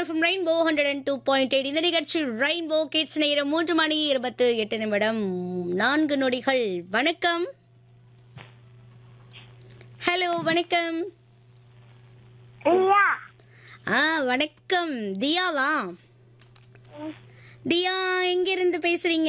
FM Rainbow hundred and two point eight இந்த நிகழ்ச்சி rainbow kids நேரம் மூன்று மணி இருபத்து எட்டு நிமிடம் நான்கு நொடிகள் வணக்கம் ஹலோ வணக்கம் ஐயா ஆ வணக்கம் தியாவா தியா எங்க இருந்து பேசுறீங்க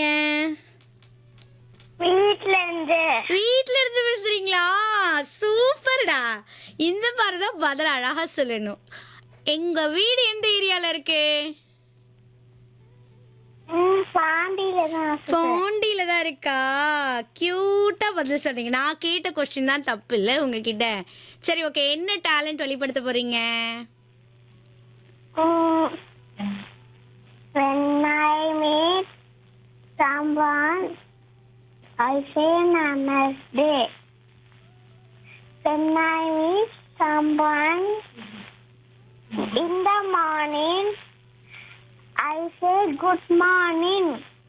வீட்ல இருந்து வீட்ல இருந்து பேசுறீங்களா சூப்பர்டா இந்த மாதிரி தான் பதில் அழகா சொல்லணும் எங்க வீடு எந்த ஏரியால இருக்கு ம், பாண்டியில தான் சுத்தேன். பாண்டியில தான் இருக்கா கியூட்டா பதில் சொன்னீங்க நான் கேட்ட கொஸ்டின் தான் தப்பு இல்ல உங்ககிட்ட சரி ஓகே என்ன டேலண்ட் வெளிப்படுத்த போறீங்க ம், when I meet someone, I say namaste. When I meet someone in the morning, I say good morning.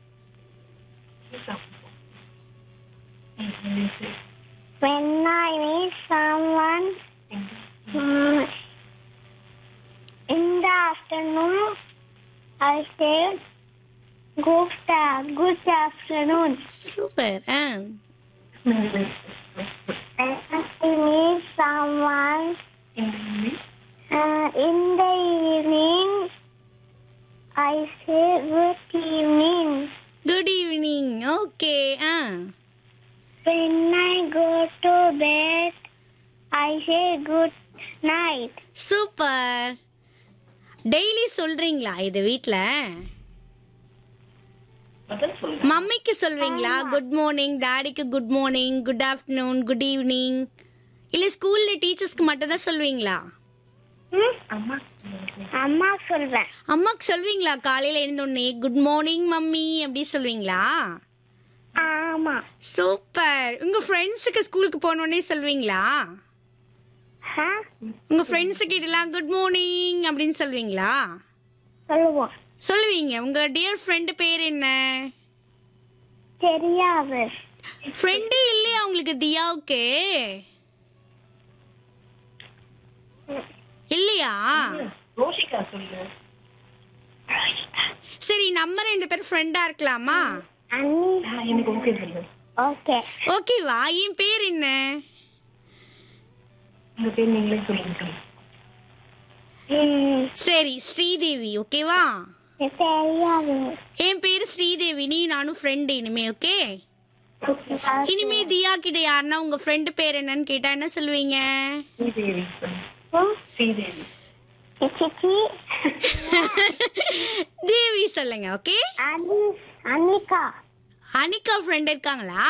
When I meet someone mm, in the afternoon, I say good, uh, good afternoon. Super ஆ When I meet someone uh, in the evening, I say good evening. Good evening okay ஆ When I go to bed, I say good night. Super daily சொல்றீங்களா இது வீட்ல மம்மிக்கு சொல்வீங்களா good morning டாடிக்கு good morning good afternoon good evening இல்ல ஸ்கூல்ல டீச்சர்ஸ்க்கு மட்டும் தான் சொல்வீங்களா ம்? அம்மா சொல்வேன் அம்மாக்கு சொல்வீங்களா காலையில எழுந்தோடனே குட் மார்னிங் மம்மி அப்படி சொல்வீங்களா ஆமா சூப்பர் உங்க ஃப்ரெண்ட்ஸுக்கு ஸ்கூலுக்கு போனோடனே சொல்வீங்களா ஆ? உங்க ஃப்ரெண்ட்ஸு கிட்டலாம் குட் மார்னிங் அப்படின்னு சொல்வீங்களா சொல்லுவோம் சொல்லுவீங்க உங்க டியர் ஃப்ரெண்டு பேர் என்ன தெரியாது ஃப்ரெண்டே இல்லையா உங்களுக்கு தியாவுக்கு இல்லையா ரோஷிகா சொல்லு சரி நம்ம ரெண்டு பேரும் ஃப்ரெண்டா இருக்கலாமா அண்ணி ஆ, எனக்கு ஓகே சொல்லு ஓகே ஓகேவா என் பேர் என்ன உங்க பேர் நீங்களே சொல்லுங்க ம், சரி ஸ்ரீதேவி ஓகேவா தெரியாது என் பேரு ஸ்ரீதேவி நீ நானும் ஃப்ரெண்டு இனிமே ஓகே இனிமே தியா கிட்ட யாருன்னா உங்க ஃப்ரெண்டு பேர் என்னன்னு கேட்டா என்ன சொல்லுவீங்க ஸ்ரீதேவி சொல்லு ம், ஸ்ரீதேவி சிச்சி தேவி சொல்லுங்க ஓகே அனி அனிகா அனிகா ஃப்ரெண்ட் இருக்காங்களா